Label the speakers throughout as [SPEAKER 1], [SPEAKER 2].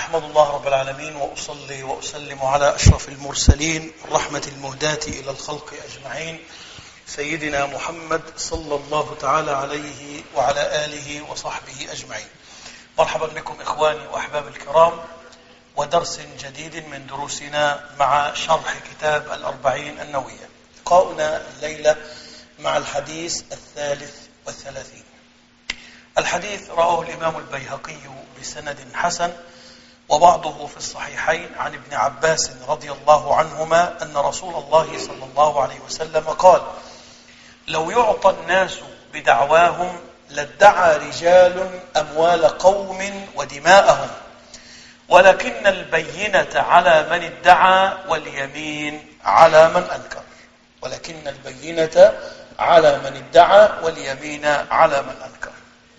[SPEAKER 1] أحمد الله رب العالمين وأصلي وأسلم على أشرف المرسلين الرحمة المهداة إلى الخلق أجمعين سيدنا محمد صلى الله تعالى عليه وعلى آله وصحبه أجمعين مرحبا بكم إخواني وأحباب الكرام ودرس جديد من دروسنا مع شرح كتاب الأربعين النووية لقاؤنا الليلة مع الحديث الثالث والثلاثين الحديث رواه الإمام البيهقي بسند حسن وبعضه في الصحيحين عن ابن عباس رضي الله عنهما أن رسول الله صلى الله عليه وسلم قال لو يعطى الناس بدعواهم لادعى رجال أموال قوم ودماءهم ولكن البينة على من ادعى واليمين على من أنكر ولكن البينة على من ادعى واليمين على من أنكر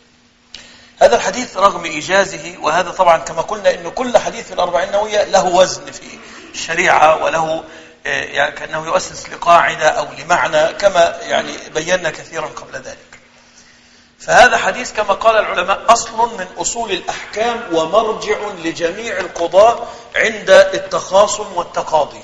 [SPEAKER 1] هذا الحديث رغم إيجازه وهذا طبعا كما قلنا أن كل حديث في الأربعين النووية له وزن في الشريعة وله يعني كأنه يؤسس لقاعدة أو لمعنى كما يعني بينا كثيرا قبل ذلك فهذا حديث كما قال العلماء أصل من أصول الأحكام ومرجع لجميع القضاء عند التخاصم والتقاضي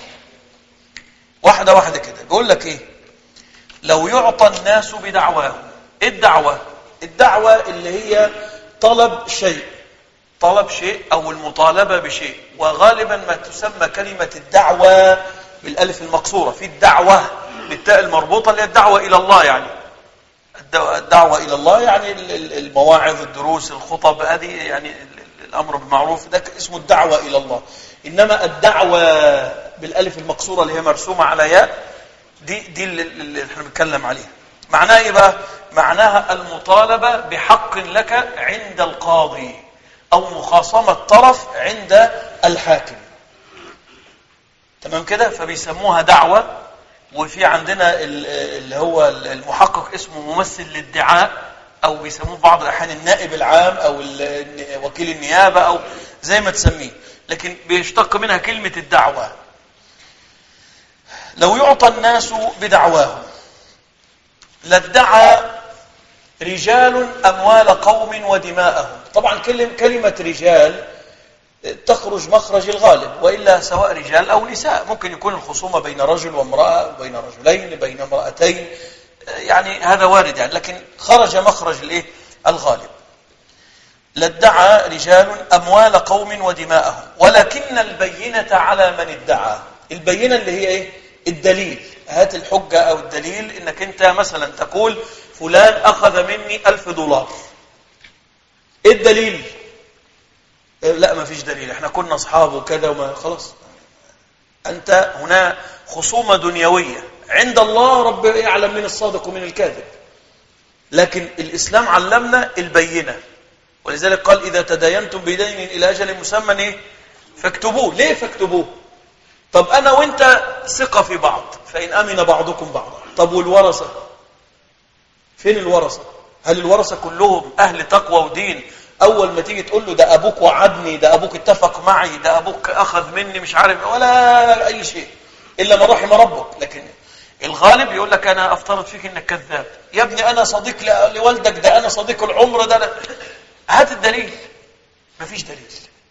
[SPEAKER 1] واحدة واحدة كده بيقول لك إيه لو يعطى الناس بدعواهم إيه الدعوة الدعوة اللي هي طلب شيء طلب شيء أو المطالبة بشيء وغالبا ما تسمى كلمة الدعوة بالألف المقصورة في الدعوة بالتاء المربوطة اللي هي الدعوة إلى الله يعني الدعوة إلى الله يعني المواعظ الدروس الخطب هذه يعني الأمر بالمعروف ده اسمه الدعوة إلى الله إنما الدعوة بالألف المقصورة اللي هي مرسومة على ياء دي دي اللي احنا بنتكلم عليها معناها ايه بقى معناها المطالبة بحق لك عند القاضي أو مخاصمة طرف عند الحاكم تمام كده فبيسموها دعوة وفي عندنا اللي هو المحقق اسمه ممثل للادعاء أو بيسموه بعض الأحيان النائب العام أو وكيل النيابة أو زي ما تسميه لكن بيشتق منها كلمة الدعوة لو يعطى الناس بدعواهم لادعى رجال أموال قوم ودماءهم طبعا كلمة رجال تخرج مخرج الغالب وإلا سواء رجال أو نساء ممكن يكون الخصومة بين رجل وامرأة بين رجلين بين امرأتين يعني هذا وارد يعني لكن خرج مخرج الايه الغالب لادعى رجال أموال قوم ودماءهم ولكن البينة على من ادعى البينة اللي هي ايه الدليل هات الحجة أو الدليل إنك أنت مثلا تقول فلان أخذ مني ألف دولار إيه الدليل لا ما فيش دليل احنا كنا أصحاب وكذا وما خلاص أنت هنا خصومة دنيوية عند الله رب يعلم من الصادق ومن الكاذب لكن الإسلام علمنا البينة ولذلك قال إذا تداينتم بدين إلى أجل مسمى إيه؟ فاكتبوه ليه فاكتبوه طب أنا وإنت ثقة في بعض فإن أمن بعضكم بعضا طب والورثة فين الورثة هل الورثة كلهم أهل تقوى ودين أول ما تيجي تقول له ده أبوك وعدني ده أبوك اتفق معي ده أبوك أخذ مني مش عارف ولا أي شيء إلا من رحم ربك لكن الغالب يقول لك أنا أفترض فيك إنك كذاب يا ابني أنا صديق لوالدك ده أنا صديق العمر ده أنا هات الدليل مفيش دليل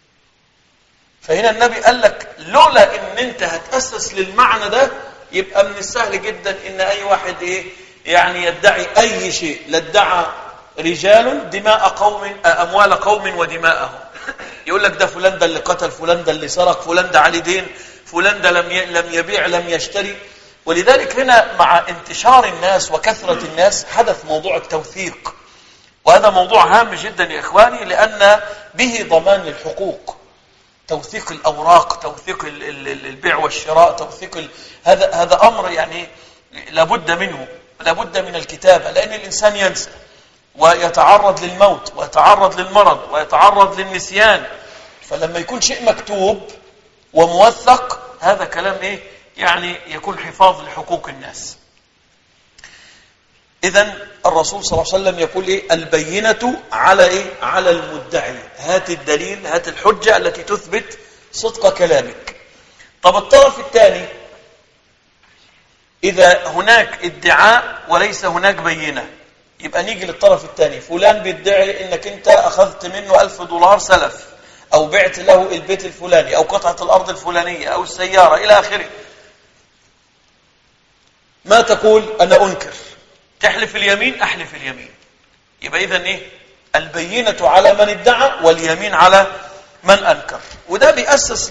[SPEAKER 1] فهنا النبي قال لك لولا ان انت هتأسس للمعنى ده يبقى من السهل جدا ان اي واحد ايه يعني يدعي اي شيء لادعى رجال دماء قوم اموال قوم ودماءهم يقول لك ده فلان ده اللي قتل فلان ده اللي سرق فلان ده عليه دين فلان ده لم لم يبيع لم يشتري ولذلك هنا مع انتشار الناس وكثرة الناس حدث موضوع التوثيق وهذا موضوع هام جدا يا اخواني لان به ضمان للحقوق توثيق الأوراق توثيق البيع والشراء توثيق هذا هذا أمر يعني لابد منه لابد من الكتابة لأن الإنسان ينسى ويتعرض للموت ويتعرض للمرض ويتعرض للنسيان فلما يكون شيء مكتوب وموثق هذا كلام إيه يعني يكون حفاظ لحقوق الناس إذا الرسول صلى الله عليه وسلم يقول إيه البينة على إيه على المدعي هات الدليل هات الحجة التي تثبت صدق كلامك طب الطرف الثاني إذا هناك ادعاء وليس هناك بينة يبقى نيجي للطرف الثاني فلان بيدعي انك انت اخذت منه ألف دولار سلف أو بعت له البيت الفلاني أو قطعة الأرض الفلانية أو السيارة إلى آخره ما تقول أنا أنكر تحلف اليمين أحلف اليمين يبقى إذن إيه البينة على من ادعى واليمين على من أنكر وده بيأسس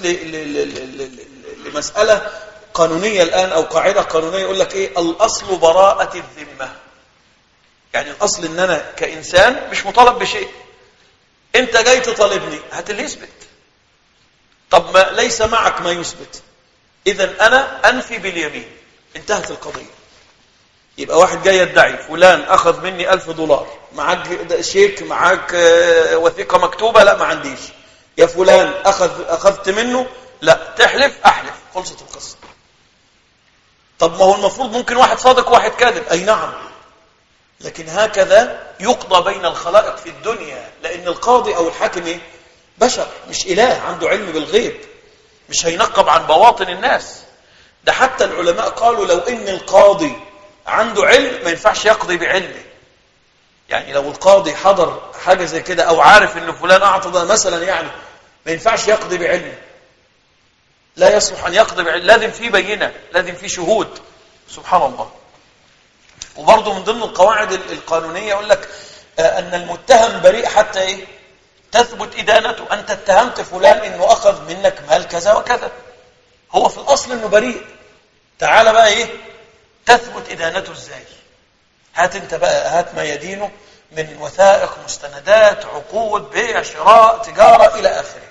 [SPEAKER 1] لمسألة قانونية الآن أو قاعدة قانونية يقول لك إيه الأصل براءة الذمة يعني الأصل إن أنا كإنسان مش مطالب بشيء أنت جاي تطالبني هات اللي يثبت طب ما ليس معك ما يثبت إذا أنا أنفي باليمين انتهت القضية يبقى واحد جاي يدعي فلان أخذ مني ألف دولار معاك شيك معاك آه، وثيقة مكتوبة لا ما عنديش يا فلان أخذ أخذت منه لا تحلف أحلف خلصت القصة طب ما هو المفروض ممكن واحد صادق وواحد كاذب أي نعم لكن هكذا يقضى بين الخلائق في الدنيا لأن القاضي أو الحاكم إيه؟ بشر مش إله عنده علم بالغيب مش هينقب عن بواطن الناس ده حتى العلماء قالوا لو إن القاضي عنده علم ما ينفعش يقضي بعلمه يعني لو القاضي حضر حاجة زي كده أو عارف إن فلان أعطى مثلا يعني ما ينفعش يقضي بعلمه لا يصلح أن يقضي بعلمه لازم في بينة لازم في شهود سبحان الله وبرضه من ضمن القواعد القانونية يقول لك آه، أن المتهم بريء حتى إيه تثبت إدانته أنت اتهمت فلان إنه أخذ منك مال كذا وكذا هو في الأصل إنه بريء تعال بقى إيه تثبت إدانته إزاي هات أنت بقى هات ما يدينه من وثائق مستندات عقود بيع شراء تجارة إلى آخره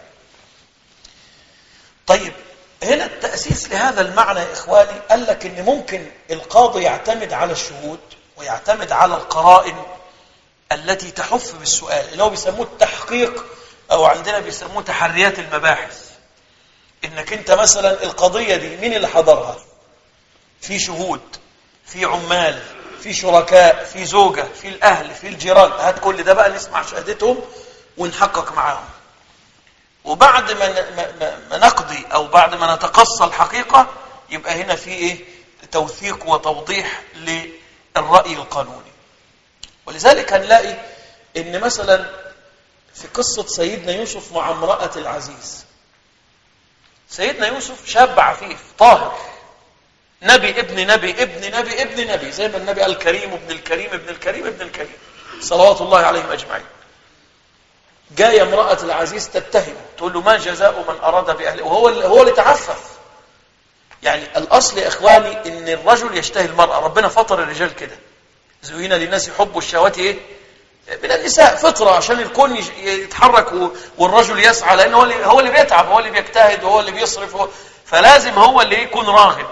[SPEAKER 1] طيب هنا التأسيس لهذا المعنى يا إخواني قال لك إن ممكن القاضي يعتمد على الشهود ويعتمد على القرائن التي تحف بالسؤال اللي هو بيسموه التحقيق أو عندنا بيسموه تحريات المباحث إنك أنت مثلا القضية دي مين اللي حضرها في شهود في عمال في شركاء في زوجة في الأهل في الجيران هات كل ده بقى نسمع شهادتهم ونحقق معاهم وبعد ما ما نقضي أو بعد ما نتقصى الحقيقة يبقى هنا في إيه توثيق وتوضيح للرأي القانوني ولذلك هنلاقي إن مثلا في قصة سيدنا يوسف مع امرأة العزيز سيدنا يوسف شاب عفيف طاهر نبي ابن نبي ابن نبي ابن نبي زي ما النبي قال كريم ابن الكريم ابن الكريم ابن الكريم صلوات الله عليهم أجمعين جاية امرأة العزيز تتهم تقول له ما جزاء من أراد بأهله وهو هو اللي تعفف يعني الأصل يا إخواني إن الرجل يشتهي المرأة ربنا فطر الرجال كده زوين للناس حب الشهوات إيه من النساء فطرة عشان الكون يتحرك والرجل يسعى لأنه هو اللي, هو اللي بيتعب هو اللي بيجتهد وهو اللي بيصرف هو فلازم هو اللي يكون راغب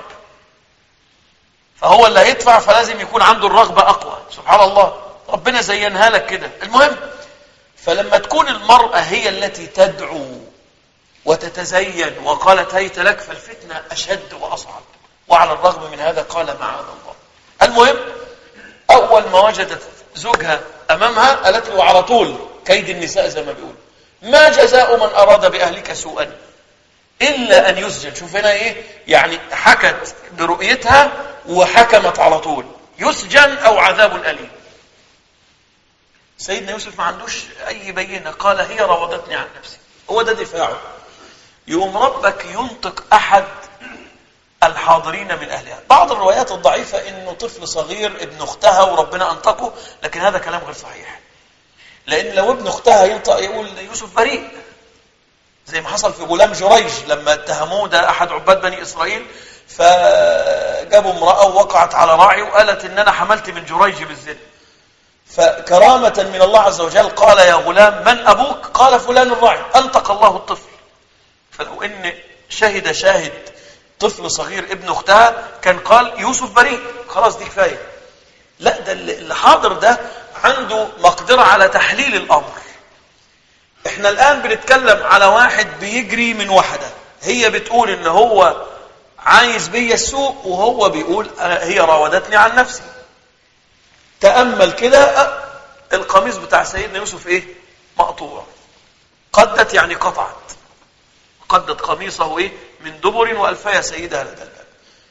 [SPEAKER 1] فهو اللي هيدفع فلازم يكون عنده الرغبة أقوى سبحان الله ربنا زينها لك كده المهم فلما تكون المرأة هي التي تدعو وتتزين وقالت هيت لك فالفتنة أشد وأصعب وعلى الرغم من هذا قال معاذ الله المهم أول ما وجدت زوجها أمامها قالت له على طول كيد النساء زي ما بيقول ما جزاء من أراد بأهلك سوءا إلا أن يسجن شوف هنا إيه يعني حكت برؤيتها وحكمت على طول يسجن أو عذاب أليم سيدنا يوسف ما عندوش أي بينة قال هي راودتني عن نفسي هو ده دفاعه يقوم ربك ينطق أحد الحاضرين من أهلها بعض الروايات الضعيفة أنه طفل صغير ابن أختها وربنا أنطقه لكن هذا كلام غير صحيح لأن لو ابن أختها ينطق يقول يوسف بريء زي ما حصل في غلام جريج لما اتهموه ده أحد عباد بني إسرائيل فجابوا امرأة ووقعت على راعي وقالت إن أنا حملت من جريج بالزنا فكرامة من الله عز وجل قال يا غلام من أبوك قال فلان الراعي أنطق الله الطفل فلو إن شهد شاهد طفل صغير ابن أختها كان قال يوسف بريء خلاص دي كفاية لا ده اللي حاضر ده عنده مقدرة على تحليل الأمر احنا الآن بنتكلم على واحد بيجري من واحدة هي بتقول ان هو عايز بيا السوء وهو بيقول هي راودتني عن نفسي تأمل كده القميص بتاع سيدنا يوسف ايه مقطوع قدت يعني قطعت قدت قميصه ايه من دبر وألفيا سيدها لدى الباب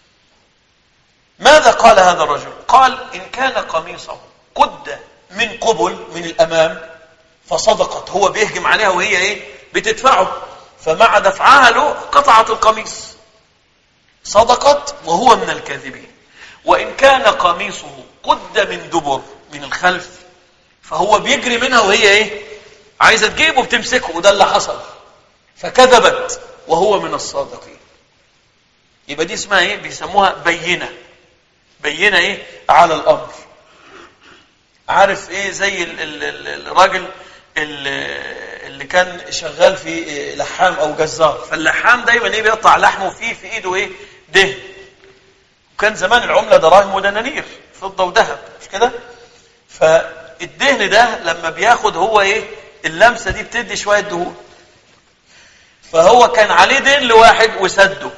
[SPEAKER 1] ماذا قال هذا الرجل قال إن كان قميصه قد من قبل من الأمام فصدقت هو بيهجم عليها وهي ايه بتدفعه فمع دفعها له قطعت القميص صدقت وهو من الكاذبين وإن كان قميصه قد من دبر من الخلف فهو بيجري منها وهي ايه عايزة تجيبه بتمسكه وده اللي حصل فكذبت وهو من الصادقين يبقى دي اسمها ايه بيسموها بينة بينة ايه على الامر عارف ايه زي الراجل اللي كان شغال في لحام او جزار فاللحام دايما ايه بيقطع لحمه فيه في ايده ايه دهن وكان زمان العمله دراهم ودنانير فضه وذهب مش كده فالدهن ده لما بياخد هو ايه اللمسه دي بتدي شويه دهون فهو كان عليه دين لواحد وسده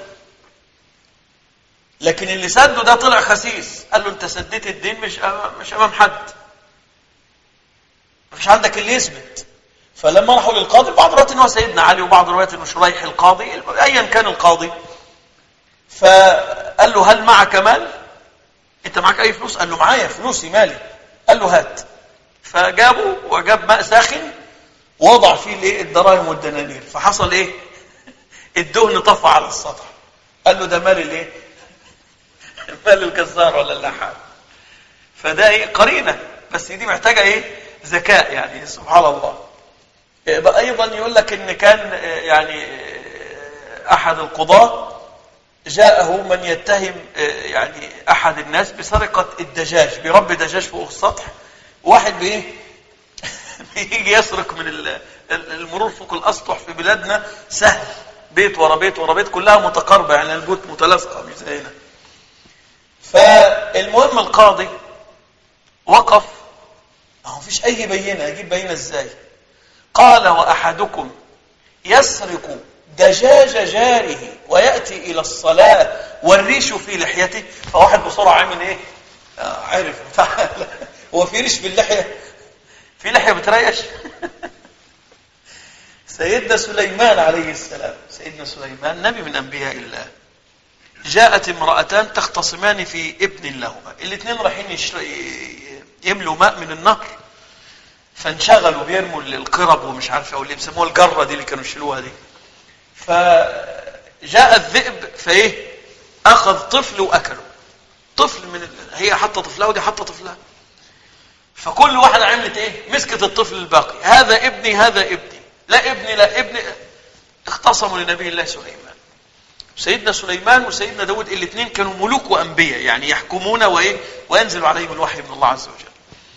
[SPEAKER 1] لكن اللي سده ده طلع خسيس قال له انت سديت الدين مش مش امام حد مفيش عندك اللي يثبت فلما راحوا للقاضي بعض الروايات ان هو سيدنا علي وبعض الروايات انه شريح القاضي ايا كان القاضي فقال له هل معك مال انت معك اي فلوس قال له معايا فلوسي مالي قال له هات فجابه وجاب ماء ساخن وضع فيه الايه الدراهم والدنانير فحصل ايه الدهن طفى على السطح قال له ده مال الايه مال الجزار ولا اللحام فده ايه قرينه بس دي محتاجه ايه ذكاء يعني سبحان الله ايضا يقول لك ان كان يعني احد القضاه جاءه من يتهم يعني احد الناس بسرقه الدجاج بيربي دجاج فوق السطح واحد بايه بيجي يسرق من المرور فوق الاسطح في بلادنا سهل بيت ورا بيت ورا بيت كلها متقاربه يعني البيوت متلاصقه مش زي هنا فالمهم القاضي وقف ما هو فيش اي بينه يجيب بينه ازاي قال واحدكم يسرق دجاج جاره وياتي الى الصلاه والريش في لحيته فواحد بسرعه عامل ايه آه عرف هو في ريش في اللحيه في لحيه بتريش سيدنا سليمان عليه السلام سيدنا سليمان نبي من انبياء الله جاءت امرأتان تختصمان في ابن لهما الاثنين رايحين يملوا ماء من النهر فانشغلوا بيرموا القرب ومش عارف او اللي بيسموها الجره دي اللي كانوا يشيلوها دي فجاء الذئب فايه اخذ طفل واكله طفل من ال... هي حاطه طفلها ودي حاطه طفلها فكل واحده عملت ايه مسكت الطفل الباقي هذا ابني هذا ابني لا ابني لا ابني اختصموا لنبي الله سليمان سيدنا سليمان وسيدنا داود الاثنين كانوا ملوك وانبياء يعني يحكمون وايه وينزل عليهم الوحي من الله عز وجل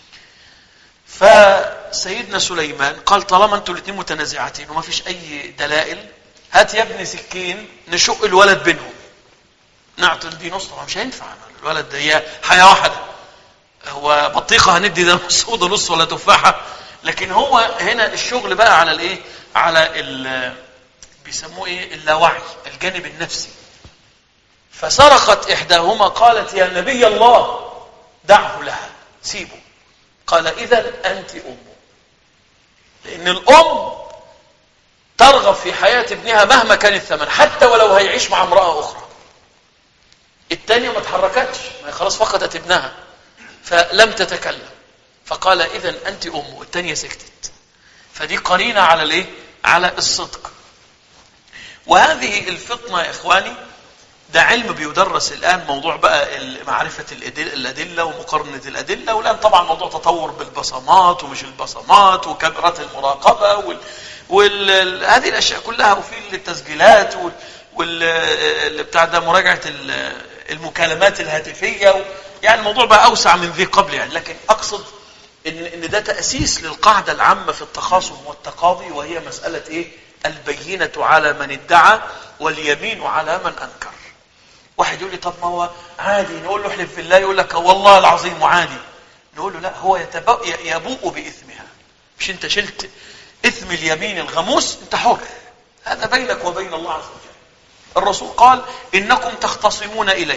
[SPEAKER 1] فسيدنا سليمان قال طالما انتوا الاثنين متنازعتين وما فيش اي دلائل هات يا ابني سكين نشق الولد بينهم نعطي دي نص طبعا مش هينفع الولد ده هي حياه واحده هو بطيخه هندي ده نص وده نص ولا تفاحه لكن هو هنا الشغل بقى على الايه على ال بيسموه ايه اللاوعي الجانب النفسي فسرقت احداهما قالت يا نبي الله دعه لها سيبه قال اذا انت امه لان الام ترغب في حياه ابنها مهما كان الثمن حتى ولو هيعيش مع امراه اخرى الثانيه ما تحركتش ما خلاص فقدت ابنها فلم تتكلم فقال اذا انت امه الثانيه سكتت فدي قرينه على الايه على الصدق وهذه الفطنه يا اخواني ده علم بيدرس الآن موضوع بقى معرفة الأدلة ومقارنة الأدلة والآن طبعا موضوع تطور بالبصمات ومش البصمات وكاميرات المراقبة وال... وال... هذه الأشياء كلها وفي التسجيلات وال... وال... بتاع ده مراجعة المكالمات الهاتفية و... يعني الموضوع بقى أوسع من ذي قبل يعني لكن أقصد إن إن ده تأسيس للقاعدة العامة في التخاصم والتقاضي وهي مسألة إيه؟ البينة على من ادعى واليمين على من أنكر واحد يقول لي طب ما هو عادي نقول له احلف بالله يقول لك والله العظيم عادي نقول له لا هو يبوء بإثمها مش انت شلت إثم اليمين الغموس انت حر هذا بينك وبين الله عز وجل الرسول قال إنكم تختصمون إلي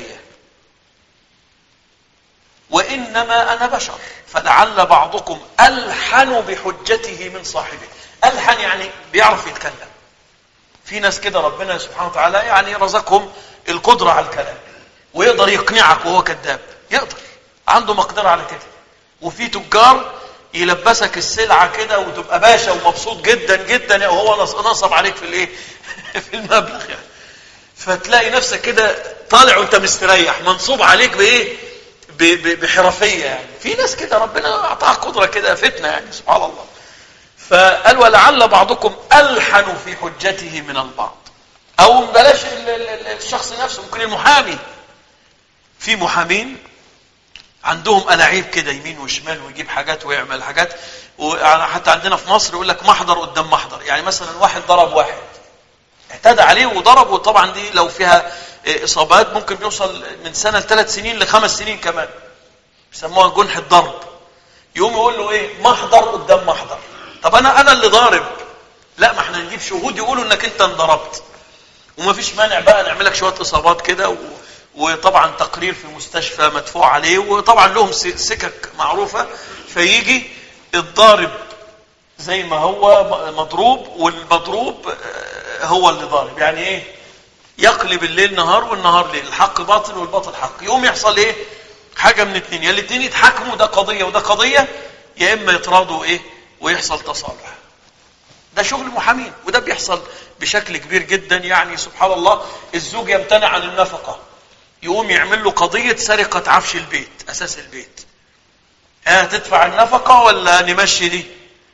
[SPEAKER 1] وإنما أنا بشر فلعل بعضكم ألحن بحجته من صاحبه ألحن يعني بيعرف يتكلم في ناس كده ربنا سبحانه وتعالى يعني رزقهم القدرة على الكلام ويقدر يقنعك وهو كذاب يقدر عنده مقدرة على كده وفي تجار يلبسك السلعة كده وتبقى باشا ومبسوط جدا جدا وهو نصب عليك في الايه في المبلغ يعني فتلاقي نفسك كده طالع وانت مستريح منصوب عليك بايه بحرفية يعني في ناس كده ربنا اعطاها قدرة كده فتنة يعني سبحان الله فقال ولعل بعضكم ألحن في حجته من البعض أو بلاش الشخص نفسه ممكن المحامي في محامين عندهم ألاعيب كده يمين وشمال ويجيب حاجات ويعمل حاجات وحتى عندنا في مصر يقول لك محضر قدام محضر يعني مثلا واحد ضرب واحد اعتدى عليه وضرب وطبعا دي لو فيها إصابات ممكن بيوصل من سنة لثلاث سنين لخمس سنين كمان بيسموها جنح الضرب يقوم يقول له ايه محضر قدام محضر طب انا انا اللي ضارب لا ما احنا نجيب شهود يقولوا انك انت انضربت وما فيش مانع بقى نعمل لك شويه اصابات كده و... وطبعا تقرير في مستشفى مدفوع عليه وطبعا لهم سكك معروفه فيجي الضارب زي ما هو مضروب والمضروب هو اللي ضارب يعني ايه يقلب الليل نهار والنهار ليل الحق باطل والباطل حق يقوم يحصل ايه حاجه من اتنين يا الاتنين يتحاكموا ده قضيه وده قضيه يا اما يتراضوا ايه ويحصل تصالح ده شغل محامين وده بيحصل بشكل كبير جدا يعني سبحان الله الزوج يمتنع عن النفقه يقوم يعمل له قضيه سرقه عفش البيت اساس البيت ها تدفع النفقه ولا نمشي دي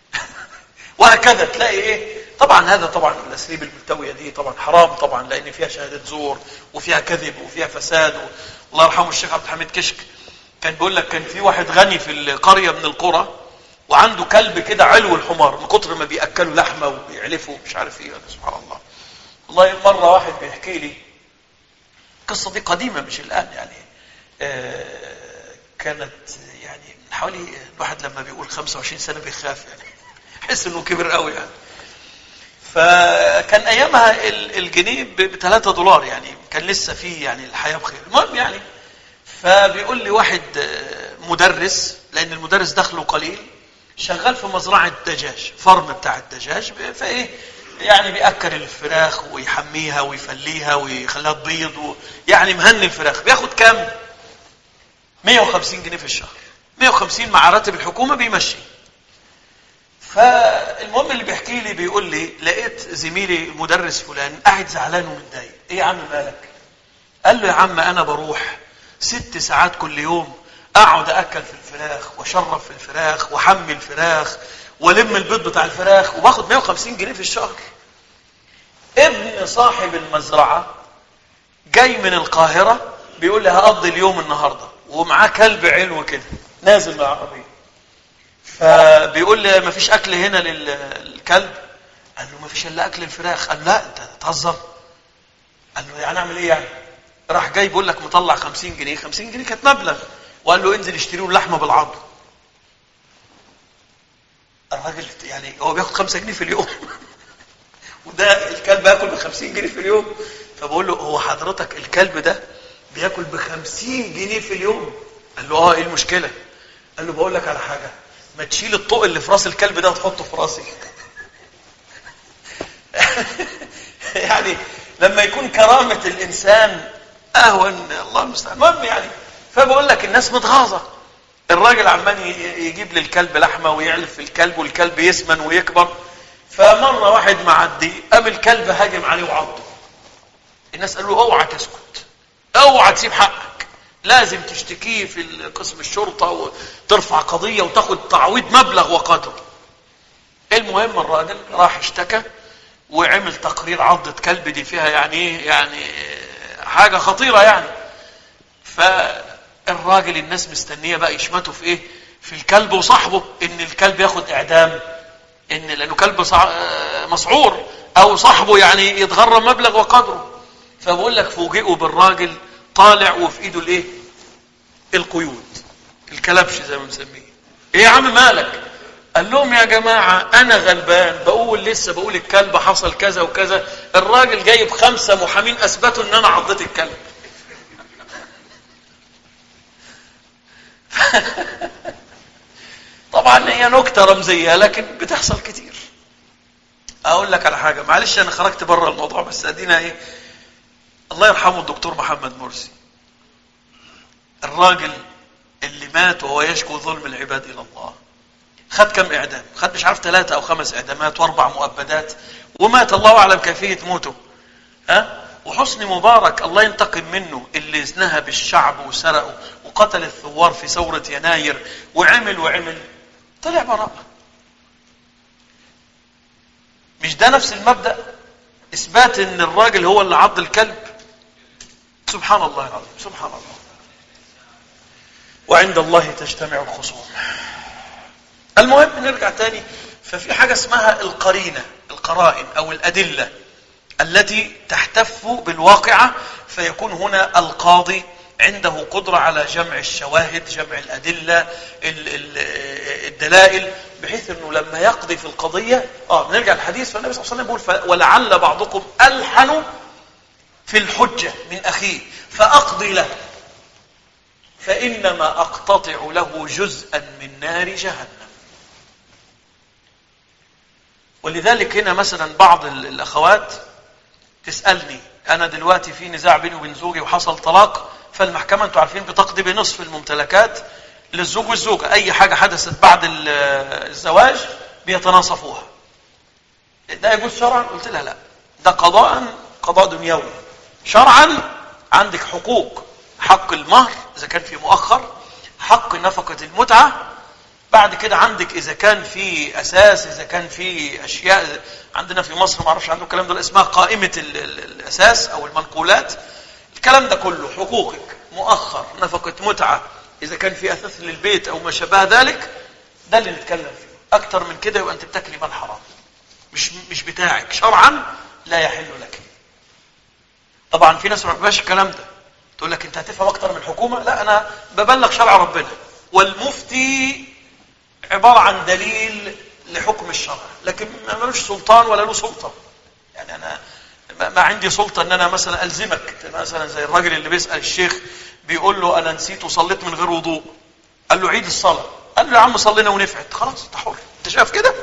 [SPEAKER 1] وهكذا تلاقي ايه طبعا هذا طبعا الاساليب الملتويه دي طبعا حرام طبعا لان فيها شهاده زور وفيها كذب وفيها فساد و... الله يرحمه الشيخ عبد الحميد كشك كان بيقول لك كان في واحد غني في القريه من القرى وعنده كلب كده علو الحمار من كتر ما بياكلوا لحمه وبيعلفوا مش عارف ايه سبحان الله والله مره واحد بيحكي لي القصه دي قديمه مش الان يعني آه كانت يعني من حوالي الواحد لما بيقول 25 سنه بيخاف يعني يحس انه كبر قوي يعني فكان ايامها الجنيه ب 3 دولار يعني كان لسه فيه يعني الحياه بخير المهم يعني فبيقول لي واحد مدرس لان المدرس دخله قليل شغال في مزرعه دجاج فرم بتاع الدجاج فايه يعني بيأكل الفراخ ويحميها ويفليها ويخليها تبيض و... يعني مهن الفراخ بياخد كام 150 جنيه في الشهر 150 مع راتب الحكومه بيمشي فالمهم اللي بيحكي لي بيقول لي لقيت زميلي المدرس فلان قاعد زعلان ومتضايق ايه يا عم مالك قال له يا عم انا بروح ست ساعات كل يوم اقعد اكل في الفراخ واشرب في الفراخ واحمي الفراخ والم البيض بتاع الفراخ وباخد 150 جنيه في الشهر ابن صاحب المزرعه جاي من القاهره بيقول لي هقضي اليوم النهارده ومعاه كلب علو كده نازل من العربيه فبيقول لي ما فيش اكل هنا للكلب قال له ما فيش الا اكل الفراخ قال لا انت تهزر قال له يعني اعمل ايه يعني راح جاي بيقول لك مطلع 50 جنيه 50 جنيه كانت مبلغ وقال له انزل اشتري له لحمه بالعظم الراجل يعني هو بياخد 5 جنيه في اليوم وده الكلب بياكل ب 50 جنيه في اليوم فبقول له هو حضرتك الكلب ده بياكل ب 50 جنيه في اليوم قال له اه ايه المشكله قال له بقول لك على حاجه ما تشيل الطوق اللي في راس الكلب ده وتحطه في راسي يعني لما يكون كرامة الإنسان أهون الله المستعان المهم يعني فبقول لك الناس متغاظة الراجل عمال يجيب للكلب لحمة ويعلف في الكلب والكلب يسمن ويكبر فمرة واحد معدي قام الكلب هاجم عليه وعضه الناس قالوا له اوعى تسكت اوعى تسيب حقك لازم تشتكيه في قسم الشرطة وترفع قضية وتاخد تعويض مبلغ وقدره المهم الراجل راح اشتكى وعمل تقرير عضة كلب دي فيها يعني ايه يعني حاجة خطيرة يعني فالراجل الناس مستنية بقى يشمتوا في ايه في الكلب وصاحبه ان الكلب ياخد اعدام ان لانه كلب مسعور او صاحبه يعني يتغرم مبلغ وقدره فبقول لك فوجئوا بالراجل طالع وفي ايده الايه القيود الكلبش زي ما بنسميه ايه يا عم مالك قال لهم يا جماعة أنا غلبان بقول لسه بقول الكلب حصل كذا وكذا الراجل جايب خمسة محامين أثبتوا إن أنا عضيت الكلب طبعا هي نكتة رمزية لكن بتحصل كتير أقول لك على حاجة معلش أنا خرجت بره الموضوع بس أدينا إيه الله يرحمه الدكتور محمد مرسي الراجل اللي مات وهو يشكو ظلم العباد إلى الله خد كم اعدام خد مش عارف ثلاثة او خمس اعدامات واربع مؤبدات ومات الله اعلم كيفية موته ها وحسني مبارك الله ينتقم منه اللي نهب الشعب وسرقه وقتل الثوار في ثورة يناير وعمل وعمل طلع براءة مش ده نفس المبدأ اثبات ان الراجل هو اللي عض الكلب سبحان الله العظيم سبحان الله وعند الله تجتمع الخصوم المهم نرجع تاني ففي حاجة اسمها القرينة القرائن أو الأدلة التي تحتف بالواقعة فيكون هنا القاضي عنده قدرة على جمع الشواهد جمع الأدلة الدلائل بحيث أنه لما يقضي في القضية آه نرجع الحديث فالنبي صلى الله عليه وسلم يقول ولعل بعضكم ألحن في الحجة من أخيه فأقضي له فإنما أقتطع له جزءا من نار جهنم ولذلك هنا مثلا بعض الأخوات تسألني أنا دلوقتي في نزاع بيني وبين زوجي وحصل طلاق فالمحكمة أنتم عارفين بتقضي بنصف الممتلكات للزوج والزوجة أي حاجة حدثت بعد الزواج بيتناصفوها ده يجوز شرعا قلت لها لا ده قضاء قضاء دنيوي شرعا عندك حقوق حق المهر إذا كان في مؤخر حق نفقة المتعة بعد كده عندك إذا كان في أساس إذا كان في أشياء عندنا في مصر ما اعرفش عندهم الكلام ده اسمها قائمة الأساس أو المنقولات الكلام ده كله حقوقك مؤخر نفقة متعة إذا كان في أثاث للبيت أو ما شابه ذلك ده اللي نتكلم فيه أكتر من كده يبقى أنت بتاكلي مال حرام مش مش بتاعك شرعا لا يحل لك طبعا في ناس ما بيحبش الكلام ده تقول لك انت هتفهم اكتر من الحكومه لا انا ببلغ شرع ربنا والمفتي عباره عن دليل لحكم الشرع لكن ما ملوش سلطان ولا له سلطه يعني انا ما عندي سلطه ان انا مثلا الزمك مثلا زي الراجل اللي بيسال الشيخ بيقول له انا نسيت وصليت من غير وضوء قال له عيد الصلاه قال له يا عم صلينا ونفعت خلاص انت حر انت شايف كده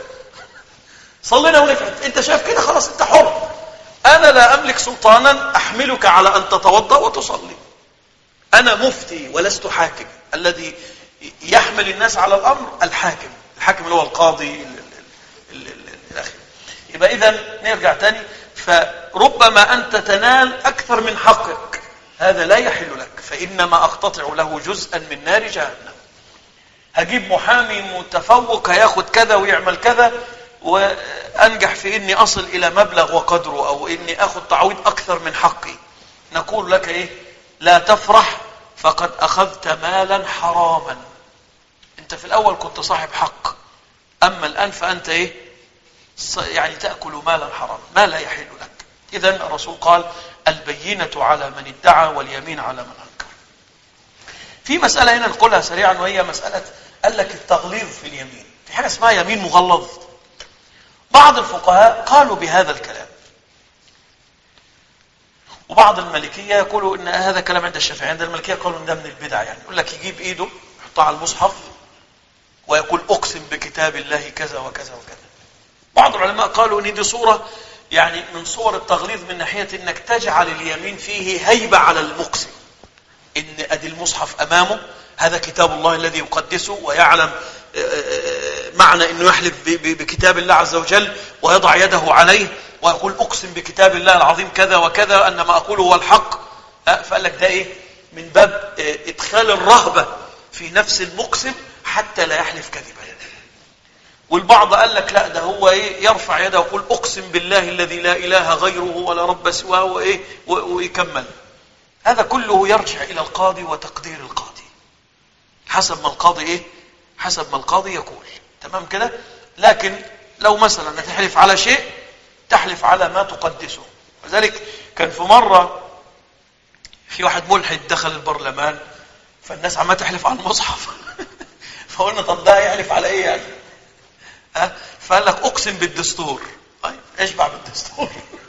[SPEAKER 1] صلينا ونفعت انت شايف كده خلاص انت حر انا لا املك سلطانا احملك على ان تتوضا وتصلي انا مفتي ولست حاكم الذي يحمل الناس على الامر الحاكم الحاكم اللي هو القاضي الاخر يبقى اذا نرجع تاني فربما انت تنال اكثر من حقك هذا لا يحل لك فانما اقتطع له جزءا من نار جهنم هجيب محامي متفوق هياخد كذا ويعمل كذا وانجح في اني اصل الى مبلغ وقدره او اني اخذ تعويض اكثر من حقي نقول لك ايه لا تفرح فقد اخذت مالا حراما انت في الاول كنت صاحب حق اما الان فانت ايه يعني تاكل مالا حراما ما لا يحل لك اذا الرسول قال البينه على من ادعى واليمين على من انكر في مساله هنا نقولها سريعا وهي مساله قال لك التغليظ في اليمين في حاجه اسمها يمين مغلظ بعض الفقهاء قالوا بهذا الكلام وبعض المالكيه يقولوا ان هذا كلام عند الشافعيه عند المالكيه قالوا ان ده من البدع يعني يقول لك يجيب ايده يحطها على المصحف ويقول اقسم بكتاب الله كذا وكذا وكذا بعض العلماء قالوا ان دي صوره يعني من صور التغليظ من ناحيه انك تجعل اليمين فيه هيبه على المقسم ان ادي المصحف امامه هذا كتاب الله الذي يقدسه ويعلم معنى انه يحلف بكتاب الله عز وجل ويضع يده عليه ويقول اقسم بكتاب الله العظيم كذا وكذا ان ما اقوله هو الحق فقال لك ده ايه من باب ادخال الرهبه في نفس المقسم حتى لا يحلف كذبا والبعض قال لك لا ده هو ايه يرفع يده ويقول اقسم بالله الذي لا اله غيره ولا رب سواه وايه ويكمل هذا كله يرجع الى القاضي وتقدير القاضي حسب ما القاضي ايه حسب ما القاضي يقول تمام كده لكن لو مثلا تحلف على شيء تحلف على ما تقدسه وذلك كان في مرة في واحد ملحد دخل البرلمان فالناس عمالة تحلف على المصحف فقلنا طب ده يحلف على ايه يعني ها فقال لك اقسم بالدستور طيب اشبع بالدستور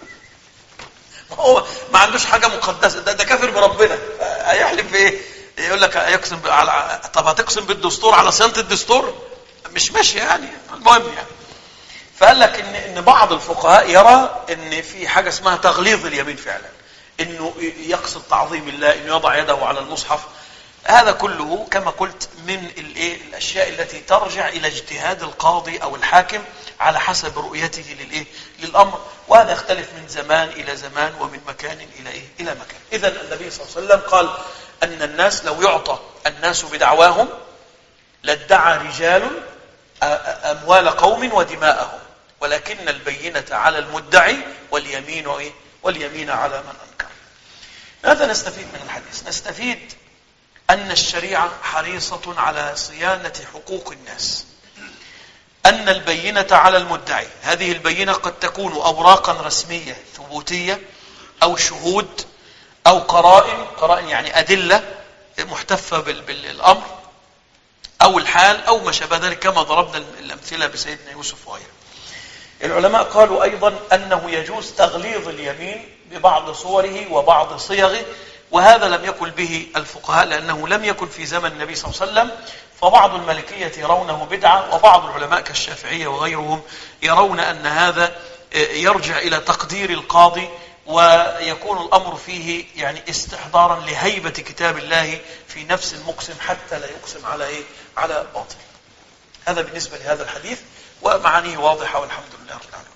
[SPEAKER 1] هو ما عندوش حاجه مقدسه ده, ده كافر بربنا هيحلف بايه يقول لك يقسم على طب هتقسم بالدستور على صيانه الدستور مش ماشي يعني المهم يعني فقال لك ان ان بعض الفقهاء يرى ان في حاجه اسمها تغليظ اليمين فعلا انه يقصد تعظيم الله انه يضع يده على المصحف هذا كله كما قلت من الايه الاشياء التي ترجع الى اجتهاد القاضي او الحاكم على حسب رؤيته للايه للامر وهذا يختلف من زمان الى زمان ومن مكان الى ايه الى مكان اذا النبي صلى الله عليه وسلم قال ان الناس لو يعطى الناس بدعواهم لادعى رجال اموال قوم ودماءهم ولكن البينه على المدعي واليمين ايه واليمين على من انكر ماذا نستفيد من الحديث نستفيد أن الشريعة حريصة على صيانة حقوق الناس أن البينة على المدعي هذه البينة قد تكون أوراقا رسمية ثبوتية أو شهود أو قرائن قرائن يعني أدلة محتفة بالأمر أو الحال أو ما شابه ذلك كما ضربنا الأمثلة بسيدنا يوسف وغيره العلماء قالوا أيضا أنه يجوز تغليظ اليمين ببعض صوره وبعض صيغه وهذا لم يكن به الفقهاء لأنه لم يكن في زمن النبي صلى الله عليه وسلم فبعض الملكية يرونه بدعة وبعض العلماء كالشافعية وغيرهم يرون أن هذا يرجع إلى تقدير القاضي ويكون الأمر فيه يعني استحضارا لهيبة كتاب الله في نفس المقسم حتى لا يقسم على إيه؟ على باطل هذا بالنسبة لهذا الحديث ومعانيه واضحة والحمد لله رب العالمين